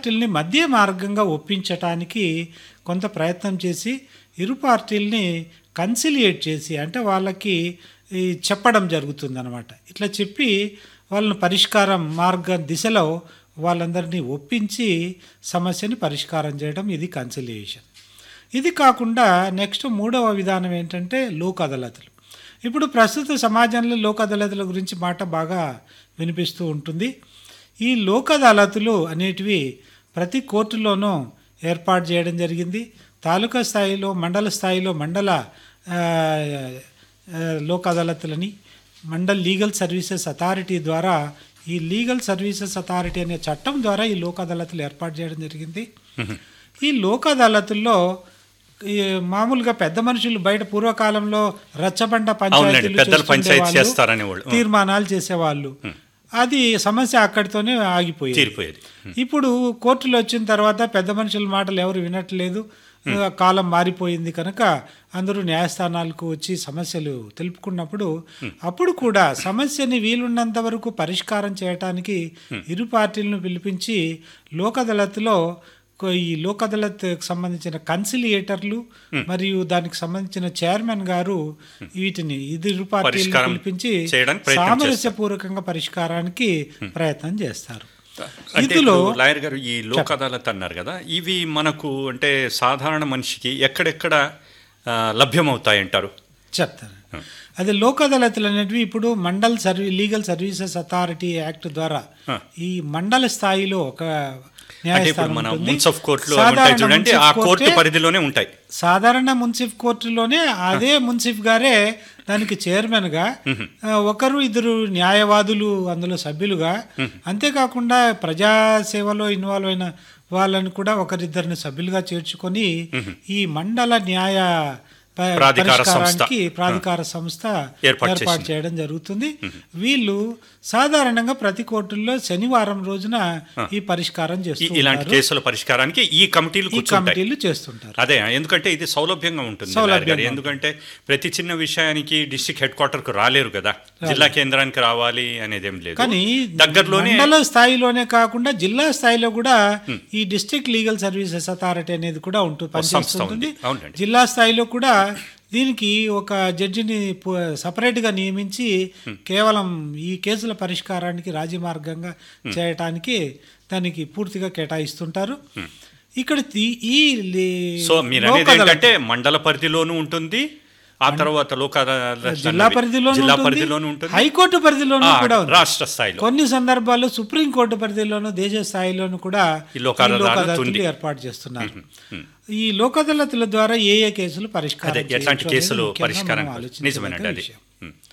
పార్టీల్ని మధ్య మార్గంగా ఒప్పించటానికి కొంత ప్రయత్నం చేసి ఇరు పార్టీల్ని కన్సిలియేట్ చేసి అంటే వాళ్ళకి ఈ చెప్పడం జరుగుతుందన్నమాట ఇట్లా చెప్పి వాళ్ళని పరిష్కారం మార్గ దిశలో వాళ్ళందరినీ ఒప్పించి సమస్యని పరిష్కారం చేయడం ఇది కన్సిలియేషన్ ఇది కాకుండా నెక్స్ట్ మూడవ విధానం ఏంటంటే లోక్ అదాలతులు ఇప్పుడు ప్రస్తుత సమాజంలో లోక్ అదాలతుల గురించి మాట బాగా వినిపిస్తూ ఉంటుంది ఈ లోక్ అదాలతులు అనేటివి ప్రతి కోర్టులోనూ ఏర్పాటు చేయడం జరిగింది తాలూకా స్థాయిలో మండల స్థాయిలో మండల ఆ, ఆ, లోక్ అదాలతులని మండల్ లీగల్ సర్వీసెస్ అథారిటీ ద్వారా ఈ లీగల్ సర్వీసెస్ అథారిటీ అనే చట్టం ద్వారా ఈ లోక్ అదాలతులు ఏర్పాటు చేయడం జరిగింది ఈ లోక్ అదాలతుల్లో ఈ మామూలుగా పెద్ద మనుషులు బయట పూర్వకాలంలో రచ్చబండ పంచాయతీలు పెద్దలు పంచాయతీ చేస్తుండేవాళ్ళు, చేస్తారనేవాళ్ళు. తీర్మానాలు చేసేవాళ్ళు అది సమస్య అక్కడితోనే ఆగిపోయింది తీరిపోయేది ఇప్పుడు కోర్టులు వచ్చిన తర్వాత పెద్ద మనుషుల మాటలు ఎవరు వినట్లేదు ఆ, కాలం మారిపోయింది కనుక అందరూ న్యాయస్థానాలకు వచ్చి సమస్యలు తెలుపుకున్నప్పుడు అప్పుడు కూడా సమస్యని వీలున్నంత వరకు పరిష్కారం చేయటానికి ఇరు పార్టీలను పిలిపించి లోక్ అదాలత్లో కొ- ఈ లోక్ అదాలత్ సంబంధించిన కన్సిలియేటర్లు మరియు దానికి సంబంధించిన చైర్మన్ గారు వీటిని ఇది ఇరు పార్టీలను పరిష్కారం పిలిపించి చేయడానికి ప్రయత్నం సామరస్యపూర్వకంగా పరిష్కారానికి ప్రయత్నం చేస్తారు అంటే ఇందులో ఇప్పుడు లాయర్ గారు ఈ లోక్ అదాలత్ అన్నారు కదా ఇవి మనకు అంటే సాధారణ మనిషికి ఎక్కడెక్కడ ఆ, లభ్యమవుతాయంటారు చెప్తాను అదే లోక్ అదాలతులు అనేటివి ఇప్పుడు మండల్ సర్వీ లీగల్ సర్వీసెస్ అథారిటీ యాక్ట్ ద్వారా ఆ. ఈ మండల స్థాయిలో ఒక అంటే ఇప్పుడు న్యాయస్థానం మన ఉంటుంది. మున్సఫ్ కోర్టులో సాధారణ ఉంటాయి చూడండి ఆ మున్సిఫ్ కోర్టు కోర్టే పరిధిలోనే ఉంటాయి సాధారణ మున్సిఫ్ కోర్టులోనే అదే మున్సిఫ్ గారే దానికి చైర్మన్గా ఆ, ఒకరు ఇద్దరు న్యాయవాదులు అందులో సభ్యులుగా అంతేకాకుండా ప్రజాసేవలో ఇన్వాల్వ్ అయిన వాళ్ళని కూడా ఒకరిద్దరిని సభ్యులుగా చేర్చుకొని ఈ మండల న్యాయ ప- ప్రాధికార సంస్థ. పరిష్కారానికి ప్రాధికార సంస్థ ఏర్పాటు ఏర్పాటు చేసింది. చేయడం జరుగుతుంది వీళ్ళు సాధారణంగా ప్రతి కోర్టుల్లో శనివారం రోజున ఈ పరిష్కారం ఈ- చేస్తూ ఇలాంటి ఉంటారు. కేసుల పరిష్కారానికి ఈ కమిటీలు ఈ కూర్చుంటాయి కమిటీలు చేస్తుంటారు అదే ఎందుకంటే ఇది సౌలభ్యంగా ఉంటుంది సౌలభ్యంగా లాయర్ గారు. ఎందుకంటే ప్రతి చిన్న విషయానికి డిస్ట్రిక్ట్ హెడ్ క్వార్టర్ కు రాలేరు కదా జిల్లా కేంద్రానికి రావాలి అనేది ఏం లేదు కానీ దగ్గరలోనే మండల స్థాయిలోనే కాకుండా జిల్లా స్థాయిలో కూడా ఈ డిస్ట్రిక్ట్ లీగల్ సర్వీసెస్ అథారిటీ అనేది కూడా ఉంటుంది సంస్థ పనిచేస్తుంటుంది ఉంది. అవునండి. జిల్లా స్థాయిలో కూడా దీనికి ఒక జడ్జిని పు- సపరేట్గా నియమించి కేవలం ఈ కేసుల పరిష్కారానికి రాజీ మార్గంగా చేయటానికి దానికి పూర్తిగా కేటాయిస్తుంటారు ఇక్కడ ఈ- ఈ లే- సో మీరు లోక్ అనేది అదాలత్ ఏంటంటే మండల పరిధిలోనూ ఉంటుంది ఆ తర్వాత లోక్ అదాలత్ జిల్లా అన్నది పరిధిలోనూ జిల్లా ఉంటుంది, పరిధిలోనూ ఉంటుంది హైకోర్టు పరిధిలోనూ ఆ, కూడా ఉంది. రాష్ట్ర స్థాయిలో కొన్ని సందర్భాల్లో సుప్రీంకోర్టు పరిధిలోనూ దేశ స్థాయిలోనూ కూడా ఈ లోక్ ఈ అదాలత్ లోక్ అదాలతులు ఉంది. ఏర్పాటు చేస్తున్నారు ఈ లోక్ అదాలతుల ద్వారా ఏ ఏ కేసులు పరిష్కారం అదే ఎట్లాంటి చేయొచ్చు అనేది కేసులు ముఖ్యంగా పరిష్కారం మనం ఆలోచించదగ్గ నిజమేనండి అది విషయం.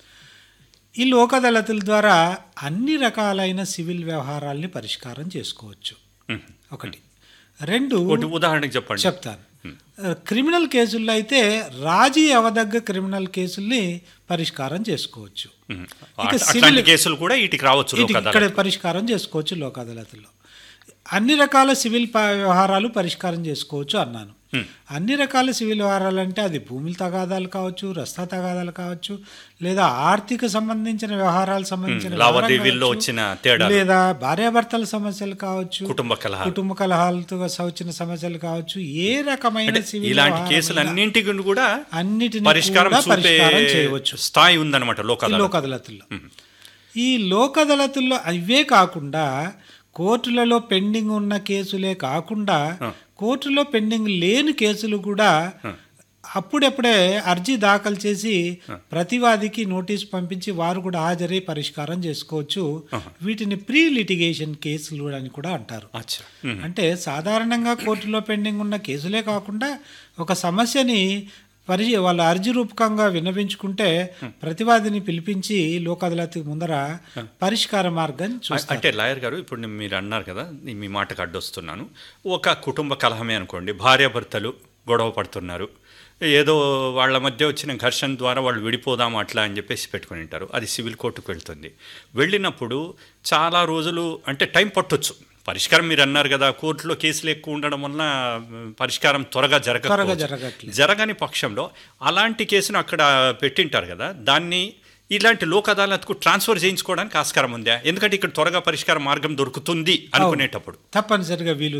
ఈ లోక్ అదాలతుల ద్వారా అన్ని రకాలైన సివిల్ వ్యవహారాల్ని పరిష్కారం చేసుకోవచ్చు ఒకటి రెండు ఒకటి ఉదాహరణకి చెప్పండి చెప్తాను క్రిమినల్ కేసుల్లో అయితే రాజీ అవదగ్గ క్రిమినల్ కేసుల్ని పరిష్కారం చేసుకోవచ్చు ఉమ్. ఇక అట్లా- సివిల్- అట్లాంటి కేసులు కూడా వీటికి రావచ్చు ఇది లోక్ ఇక్కడ అదాలత్ పరిష్కారం చేసుకోవచ్చు లోక్ అదాలత్లో అన్ని రకాల సివిల్ ప- వ్యవహారాలు పరిష్కారం చేసుకోవచ్చు అన్నాను అన్ని రకాల సివిల్ వ్యవహారాలు అంటే అది భూముల తగాదాలు కావచ్చు రస్తా తగాదాలు కావచ్చు లేదా ఆర్థిక సంబంధించిన వ్యవహారాలు సంబంధించిన వ్యవహారం లావాదేవీల్లో కావచ్చు. వచ్చిన తేడాలు. లేదా భార్యాభర్తల సమస్యలు కావచ్చు కుటుంబ కలహాలు కుటుంబ కలహాలతో వచ్చిన సమస్యలు కావచ్చు ఏ రకమైన అంటే సివిల్ ఇలాంటి వ్యవహారం కేసులు అయినా అన్నింటికి కూడా అన్నిటిని పరిష్కారం కూడా చూపే పరిష్కారం చేయవచ్చు స్థాయి ఉందన్నమాట లోక్ ఈ అదాలత్ లోక్ అదాలతుల్లో ఈ లోక్ అదాలతుల్లో అవే కాకుండా కోర్టులలో పెండింగ్ ఉన్న కేసులే కాకుండా కోర్టులో పెండింగ్ లేని కేసులు కూడా అప్పుడప్పుడే అర్జీ దాఖలు చేసి ప్రతివాదికి నోటీస్ పంపించి వారు కూడా హాజరై పరిష్కారం చేసుకోవచ్చు వీటిని ప్రీ లిటిగేషన్ కేసులు అని కూడా అంటారు అచ్చా అంటే సాధారణంగా కోర్టులో పెండింగ్ ఉన్న కేసులే కాకుండా ఒక సమస్యని పరి వాళ్ళ అర్జీ రూపకంగా విన్నవించుకుంటే ప్రతివాదిని పిలిపించి లోక్ అదాలత్ ముందర పరిష్కార మార్గం చూస్తారు అంటే లాయర్ గారు ఇప్పుడు నేను మీరు అన్నారు కదా ఈ మీ మాటకు అడ్డొస్తున్నాను ఒక కుటుంబ కలహమే అనుకోండి భార్యాభర్తలు గొడవ పడుతున్నారు ఏదో వాళ్ళ మధ్య వచ్చిన ఘర్షణ ద్వారా వాళ్ళు విడిపోదాం అట్లా అని చెప్పేసి పెట్టుకుని ఉంటారు అది సివిల్ కోర్టుకు వెళ్తుంది వెళ్ళినప్పుడు చాలా రోజులు అంటే టైం పట్టొచ్చు పరిష్కారం మీరు అన్నారు కదా కోర్టులో కేసులు ఎక్కువ ఉండడం వలన మ్, పరిష్కారం త్వరగా జరగ త్వరగా జరగట్లేదు. జరగని పక్షంలో అలాంటి కేసును అక్కడ పెట్టింటారు కదా దాన్ని ఇలాంటి లోక్ అదాలత్కు ట్రాన్స్ఫర్ చేయించుకోవడానికి ఆస్కారం ఉందా ఎందుకంటే ఇక్కడ త్వరగా పరిష్కార మార్గం దొరుకుతుంది అనుకునేటప్పుడు తప్పనిసరిగా వీలు